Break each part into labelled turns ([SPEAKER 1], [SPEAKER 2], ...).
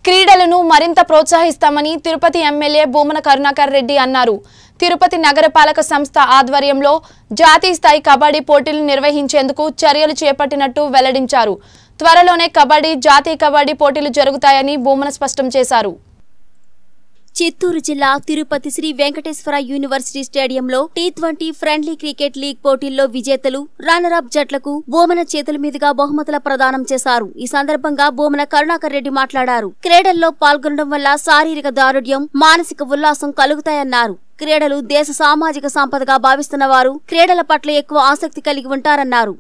[SPEAKER 1] క్రీడలను మరింత ప్రోత్సహిస్తామని తిరుపతి ఎమ్మెల్యే భూమన కరుణాకర్ రెడ్డి అన్నారు తిరుపతి నగరపాలక సంస్థ ఆధ్వర్యంలో జాతీయ స్థాయి కబడ్డీ పోటీలు నిర్వహించేందుకు చర్యలు చేపట్టినట్టు వెల్లడించారు త్వరలోనే కబడ్డీ జాతీయ కబడ్డీ పోటీలు జరుగుతాయని భూమన స్పష్టం చేశారు
[SPEAKER 2] చిత్తూరు జిల్లా తిరుపతి శ్రీ వెంకటేశ్వర యూనివర్సిటీ స్టేడియంలో T twenty friendly cricket league పోటీల్లో విజేతలు రన్నర్ అప్ జట్లకు బోమన చేతుల మీదుగా బహుమతుల ప్రదానం చేశారు ఈ సందర్భంగా బోమన కరుణాకర్ రెడ్డి మాట్లాడారు క్రీడల్లో పాల్గొనడం వల్ల శారీరక దారుఢ్యం మానసిక ఉల్లాసం కలుగుతాయన్నారు క్రీడలు దేశ సామాజిక సంపదగా భావిస్తున్న వారు క్రీడల పట్ల ఎక్కువ ఆసక్తి కలిగి ఉంటారన్నారు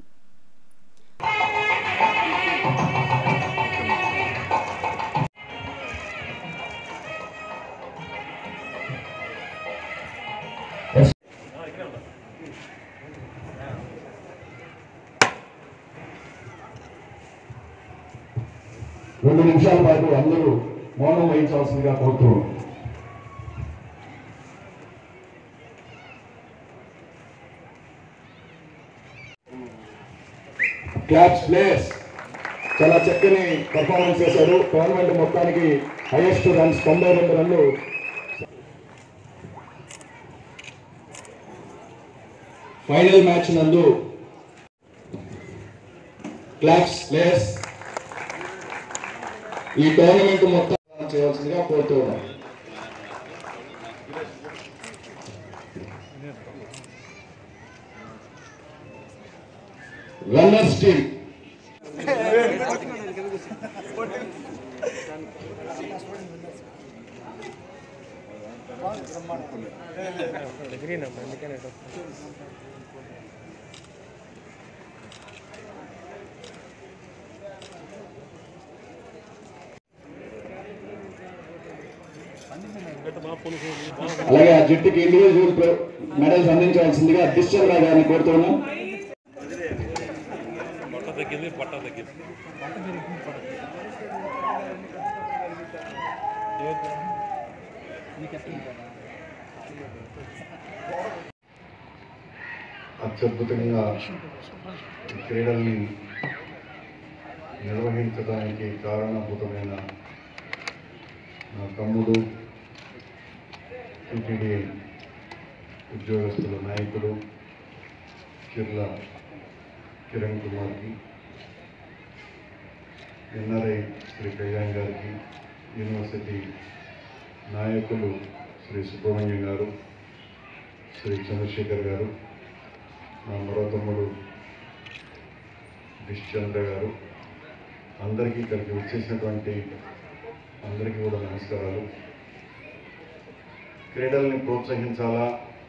[SPEAKER 3] రెండు నిమిషాల పాటు అందరూ మౌనం వహించవలసిందిగా కోరుతున్నాం క్లాప్స్ ప్లేయర్స్ చాలా చక్కని పర్ఫార్మెన్స్ చేశారు టోర్నమెంట్ మొత్తానికి హైయెస్ట్ రన్స్ తొంభై రెండు రన్లు ఫైనల్ మ్యాచ్ నందు క్లాప్స్ ప్లేయర్స్ ఈ టోర్నమెంట్ మొత్తం చేయవలసిందిగా కోరుతున్నాం రన్నర్స్ టీమ్ అలాగే ఆ జట్టుకి ఇండివిజువల్ మెడల్స్ అందించవలసిందిగా దిశ్చంద్ర గారిని కోరుతున్నాం
[SPEAKER 4] పొట్ట తగ్గింది పొట్ట తగ్గింది
[SPEAKER 3] అత్యద్భుతంగా ఈ క్రీడల్ని నిర్వహించడానికి కారణభూతమైన నా తమ్ముడు టీటీడీ ఉద్యోగస్తుల నాయకుడు కిర్ల కిరణ్ కుమార్కి ఎన్ఆర్ఐ శ్రీ కళ్యాణ్ గారికి యూనివర్సిటీ నాయకులు శ్రీ సుబ్రహ్మణ్యం గారు శ్రీ చంద్రశేఖర్ గారు మా మరో తమ్ముడు దిశ్చంద్ర గారు అందరికీ ఇక్కడికి వచ్చేసినటువంటి అందరికీ కూడా నమస్కారాలు క్రీడల్ని ప్రోత్సహించాలా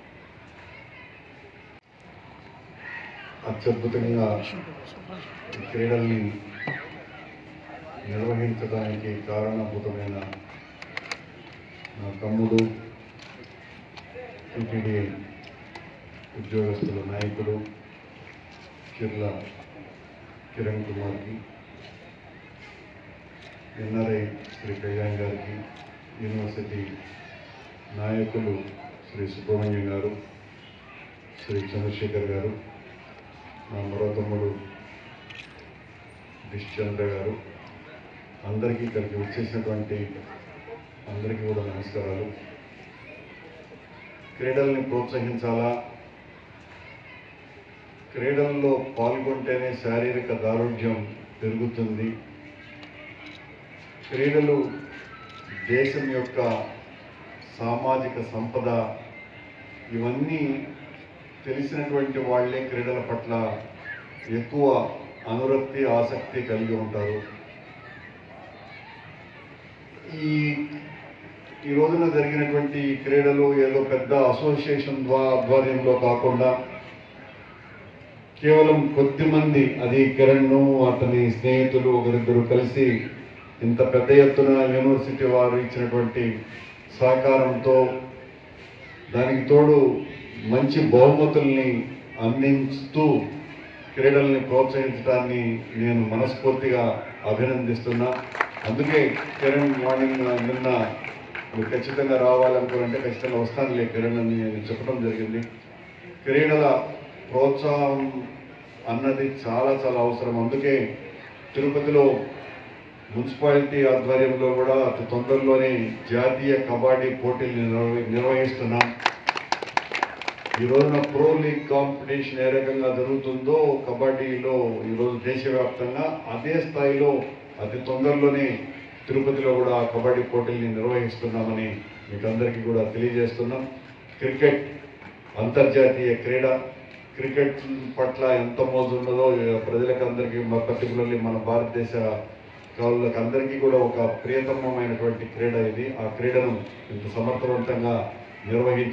[SPEAKER 3] అత్యద్భుతంగా ఈ క్రీడల్ని నిర్వహించడానికి కారణభూతమైన నా తమ్ముడు టీటీడీ ఉద్యోగస్తుల నాయకుడు కిర్ల కిరణ్ కుమార్కి ఎన్ఆర్ఐ శ్రీ కళ్యాణ్ గారికి యూనివర్సిటీ నాయకులు శ్రీ సుబ్రహ్మణ్యం గారు శ్రీ చంద్రశేఖర్ గారు మా మరో తమ్ముడు దిశ్చంద్ర గారు అందరికీ ఇక్కడికి వచ్చేసినటువంటి అందరికీ కూడా నమస్కారాలు క్రీడల్ని ప్రోత్సహించాలా క్రీడల్లో పాల్గొంటేనే శారీరక దారుఢ్యం పెరుగుతుంది క్రీడలు దేశం యొక్క సామాజిక సంపద ఇవన్నీ తెలిసినటువంటి వాళ్ళే క్రీడల పట్ల ఎక్కువ అనురక్తి ఆసక్తి కలిగి ఉంటారు ఈ ఈ రోజున జరిగినటువంటి ఈ క్రీడలు ఏదో పెద్ద అసోసియేషన్ ద్వా ఆధ్వర్యంలో కాకుండా కేవలం కొద్ది మంది అది కిరణ్ను అతని స్నేహితులు ఒకరిద్దరు కలిసి ఇంత పెద్ద ఎత్తున యూనివర్సిటీ వారు ఇచ్చినటువంటి సహకారంతో దానికి తోడు మంచి బహుమతుల్ని అందిస్తూ క్రీడల్ని ప్రోత్సహించడాన్ని నేను మనస్ఫూర్తిగా అభినందిస్తున్నా అందుకే కిరణ్ మార్నింగ్ నిన్న మీరు ఖచ్చితంగా రావాలనుకోవాలంటే ఖచ్చితంగా వస్తానులే కిరణ్ అని నేను చెప్పడం జరిగింది క్రీడల ప్రోత్సాహం అన్నది చాలా చాలా అవసరం అందుకే తిరుపతిలో మున్సిపాలిటీ ఆధ్వర్యంలో కూడా అతి తొందరలోనే జాతీయ కబడ్డీ పోటీలు నిర్వ- నిర్వహిస్తున్నాం ఈ రోజున ప్రో లీగ్ కాంపిటీషన్ ఏ రకంగా జరుగుతుందో కబడ్డీలో ఈరోజు దేశవ్యాప్తంగా అదే స్థాయిలో అతి తొందరలోనే తిరుపతిలో కూడా కబడ్డీ పోటీల్ని నిర్వహిస్తున్నామని మీకు అందరికీ కూడా తెలియజేస్తున్నాం క్రికెట్ అంతర్జాతీయ క్రీడ క్రికెట్ పట్ల ఎంత మోజు ఉన్నదో ప్రజలకు అందరికీ పర్టికులర్లీ మన భారతదేశ వాళ్ళకి అందరికీ కూడా ఒక ప్రియతమమైనటువంటి క్రీడ ఇది ఆ క్రీడను ఇంత సమర్థవంతంగా నిర్వహించి